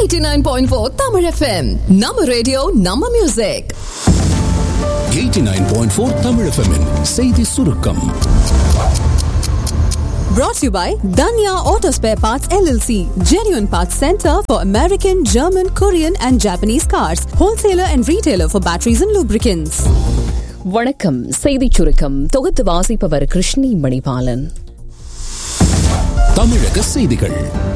89.4 Tamil FM நம்ம radio நம்ம music 89.4 Tamil FM -இன் செய்தி சுருக்கம் brought to you by Danya Auto Spare Parts LLC genuine parts center for American German Korean and Japanese cars wholesaler and retailer for batteries and lubricants வணக்கம் செய்திச் சுருக்கம் தொகுத்து வாசிப்பவர் கிருஷ்ணி மணிபாலன் தமிழக செய்திகள்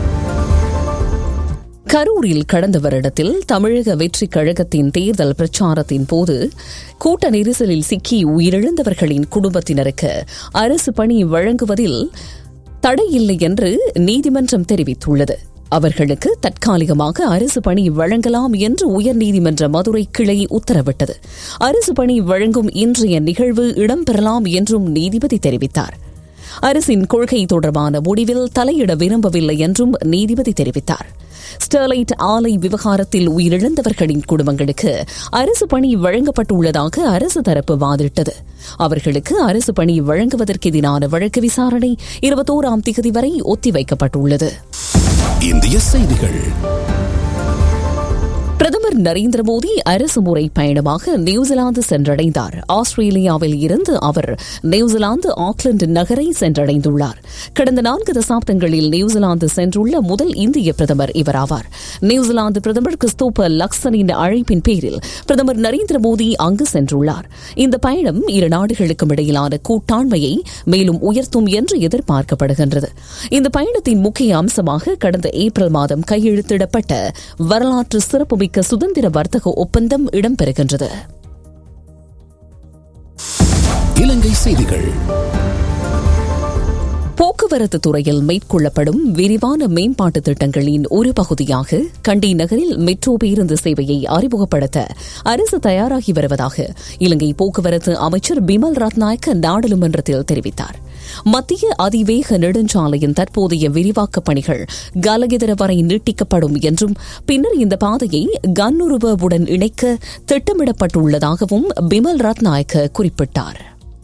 கரூரில் கடந்த வருடத்தில் தமிழக வெற்றிக் கழகத்தின் தேர்தல் பிரச்சாரத்தின் போது கூட்ட நெரிசலில் சிக்கி உயிரிழந்தவர்களின் குடும்பத்தினருக்கு அரசு பணி வழங்குவதில் தடையில்லை என்று நீதிமன்றம் தெரிவித்துள்ளது அவர்களுக்கு தற்காலிகமாக அரசு பணி வழங்கலாம் என்று உயர்நீதிமன்ற மதுரை கிளை உத்தரவிட்டது அரசு பணி வழங்கும் இன்றைய நிகழ்வு இடம்பெறலாம் என்றும் நீதிபதி தெரிவித்தார் அரசின் கொள்கை தொடர்பான முடிவில் தலையிட விரும்பவில்லை என்றும் நீதிபதி தெரிவித்தார் ஸ்டெர்லைட் ஆலை விவகாரத்தில் உயிரிழந்தவர்களின் குடும்பங்களுக்கு அரசு பணி வழங்கப்பட்டுள்ளதாக அரசு தரப்பு வாதிட்டது அவர்களுக்கு அரசு பணி வழங்குவதற்கு எதிரான வழக்கு விசாரணை இருபத்தோராம் திகதி வரை ஒத்திவைக்கப்பட்டுள்ளது இந்திய செய்திகள் பிரதமர் நரேந்திர மோடி அரசு முறை பயணமாக நியூசிலாந்து சென்றடைந்தார் ஆஸ்திரேலியாவில் இருந்து அவர் நியூசிலாந்து ஆக்லாந்து நகரை சென்றடைந்துள்ளார் கடந்த நான்கு தசாப்தங்களில் நியூசிலாந்து சென்றுள்ள முதல் இந்திய பிரதமர் இவராவார் நியூசிலாந்து பிரதமர் கிறிஸ்தோபர் லக்சனின் அழைப்பின் பேரில் பிரதமர் நரேந்திர மோடி அங்கு சென்றுள்ளார் இந்த பயணம் இரு நாடுகளுக்கும் இடையிலான கூட்டாண்மையை மேலும் உயர்த்தும் என்று எதிர்பார்க்கப்படுகின்றது இந்த பயணத்தின் முக்கிய அம்சமாக கடந்த ஏப்ரல் மாதம் கையெழுத்திடப்பட்ட வரலாற்று சிறப்புமிக்க சுதந்திர வர்த்தக ஒப்பந்தம் இடம்பெறுகின்றது இலங்கை செய்திகள் போக்குவரத்து துறையில் மேற்கொள்ளப்படும் விரிவான மேம்பாட்டு திட்டங்களின் ஒரு பகுதியாக கண்டி நகரில் மெட்ரோ பேருந்து சேவையை அறிமுகப்படுத்த அரசு தயாராகி வருவதாக இலங்கை போக்குவரத்து அமைச்சர் பிமல் ரத்நாயக்க நாடாளுமன்றத்தில் தெரிவித்தார் மத்திய அதிவேக நெடுஞ்சாலையின் தற்போதைய விரிவாக்கப் பணிகள் கலகிதர வரை நீட்டிக்கப்படும் என்றும் பின்னர் இந்த பாதையை கன்னுருவுடன் இணைக்க திட்டமிடப்பட்டுள்ளதாகவும் பிமல் ரத்நாயக்க குறிப்பிட்டார்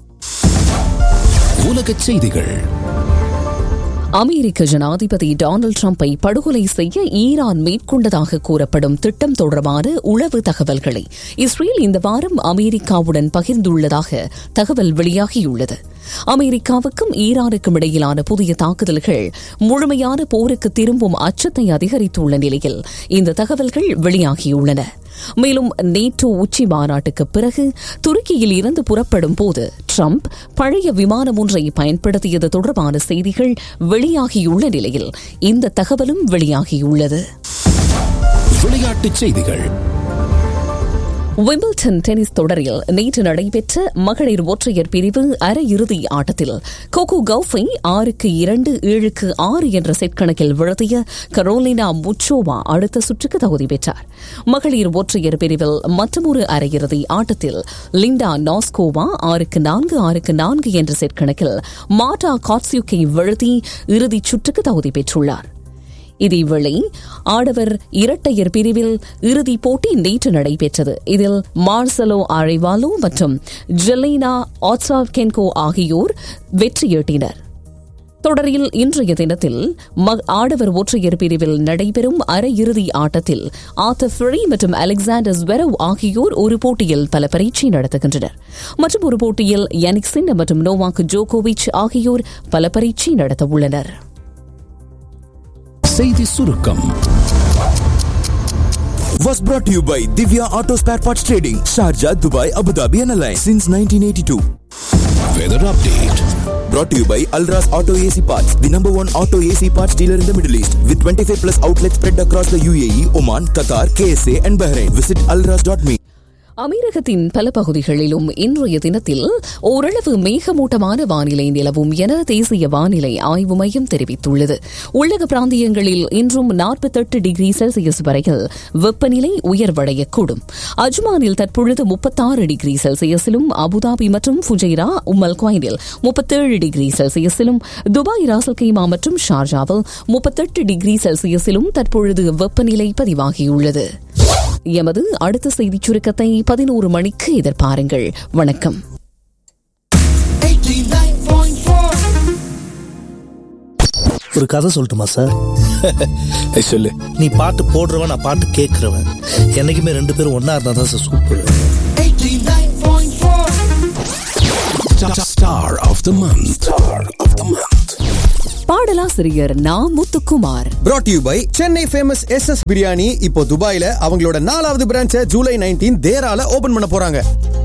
உலகச் செய்திகள் அமெரிக்க ஜனாதிபதி டொனால்டு டிரம்பை படுகொலை செய்ய ஈரான் மேற்கொண்டதாக கூறப்படும் திட்டம் தொடர்பான உளவு தகவல்களை இஸ்ரேல் இந்த வாரம் அமெரிக்காவுடன் பகிர்ந்துள்ளதாக தகவல் வெளியாகியுள்ளது அமெரிக்காவுக்கும் ஈரானுக்கும் இடையிலான புதிய தாக்குதல்கள் முழுமையான போருக்கு திரும்பும் அச்சத்தை அதிகரித்துள்ள நிலையில் இந்த தகவல்கள் வெளியாகியுள்ளன மேலும் நேட்டோ உச்சி மாநாட்டுக்கு பிறகு துருக்கியில் இருந்து புறப்படும் போது ட்ரம்ப் பழைய விமானம் ஒன்றை பயன்படுத்தியது தொடர்பான செய்திகள் வெளியாகியுள்ள நிலையில் இந்த தகவலும் வெளியாகியுள்ளது விளையாட்டுச் செய்திகள் விம்பிள்டன் டென்னிஸ் தொடரில் நேற்று நடைபெற்ற மகளிர் ஒற்றையர் பிரிவு அரையிறுதி ஆட்டத்தில் கோகோ கவுஃபை ஆறுக்கு இரண்டு ஏழுக்கு ஆறு என்ற செட் கணக்கில் வீழ்த்திய கரோலினா முச்சோவா அடுத்த சுற்றுக்கு தகுதி பெற்றார் மகளிர் ஒற்றையர் பிரிவில் மற்றொரு அரையிறுதி ஆட்டத்தில் லிண்டா நாஸ்கோவா ஆறுக்கு நான்கு ஆறுக்கு நான்கு என்ற செட் கணக்கில் மாட்டா காட்சியுக்கை வீழ்த்தி இறுதிச் சுற்றுக்கு தகுதி பெற்றுள்ளார் இதேவேளை ஆடவர் இரட்டையர் பிரிவில் இறுதிப் போட்டி நேற்று நடைபெற்றது இதில் மார்சலோ அரைவாலோ மற்றும் ஜெலைனா ஆட்சாவ்கென்கோ ஆகியோர் வெற்றியீட்டினர் தொடரில் இன்றைய தினத்தில் ஆடவர் ஒற்றையர் பிரிவில் நடைபெறும் அரையிறுதி ஆட்டத்தில் ஆத்தர் ஃபிரி மற்றும் அலெக்சாண்டர் ஸ்வெரவ் ஆகியோர் ஒரு போட்டியில் பல பரீட்சை நடத்துகின்றனர் மற்றும் ஒரு போட்டியில் யனிக் சின்ன மற்றும் நோவாக் ஜோகோவிச் ஆகியோர் பல பரீட்சை நடத்தவுள்ளனர் செய்தி சுருக்கம் was brought to you by Divya Auto Spare Parts Trading, Sharjah, Dubai, Abu Dhabi and Alliance since 1982. Weather update Brought to you by Alras Auto AC Parts, the number one auto AC parts dealer in the Middle East, with 25 plus outlets spread across the UAE, Oman, Qatar, KSA and Bahrain. Visit alras.me. அமீரகத்தின் பல பகுதிகளிலும் இன்றைய தினத்தில் ஓரளவு மேகமூட்டமான வானிலை நிலவும் என தேசிய வானிலை ஆய்வு மையம் தெரிவித்துள்ளது உள்ளக பிராந்தியங்களில் இன்றும் நாற்பத்தெட்டு டிகிரி செல்சியஸ் வரையில் வெப்பநிலை உயர்வடையக்கூடும் அஜ்மானில் தற்பொழுது முப்பத்தாறு டிகிரி செல்சியஸிலும் அபுதாபி மற்றும் ஃபுஜைரா உம்மல் குவைனில் முப்பத்தேழு டிகிரி செல்சியஸிலும் துபாய் ராசல்கைமா மற்றும் ஷார்ஜாவில் முப்பத்தெட்டு டிகிரி செல்சியஸிலும் தற்பொழுது வெப்பநிலை பதிவாகியுள்ளது எமது அடுத்த செய்திச் சுருக்கத்தை பதினோரு மணிக்கு எதிர்பாருங்கள் வணக்கம் ஒரு கதை சொல்லட்டுமா சார் ஏய், சொல்லு நீ பாட்டு போடுறவன் நான் பாட்டு கேட்கறவன் என்னைக்குமே ரெண்டு பேரும் ஒன்னா இருந்தா தான் sir super Star of the month. Star of the month. பாடலாசிரியர் நா Muthukumar brought to you by Chennai famous S S biryani இப்போ துபாயில அவங்களோட நாலாவது பிரான்ச்சை ஜூலை நைன்டீன் தேரால ஓபன் பண்ண போறாங்க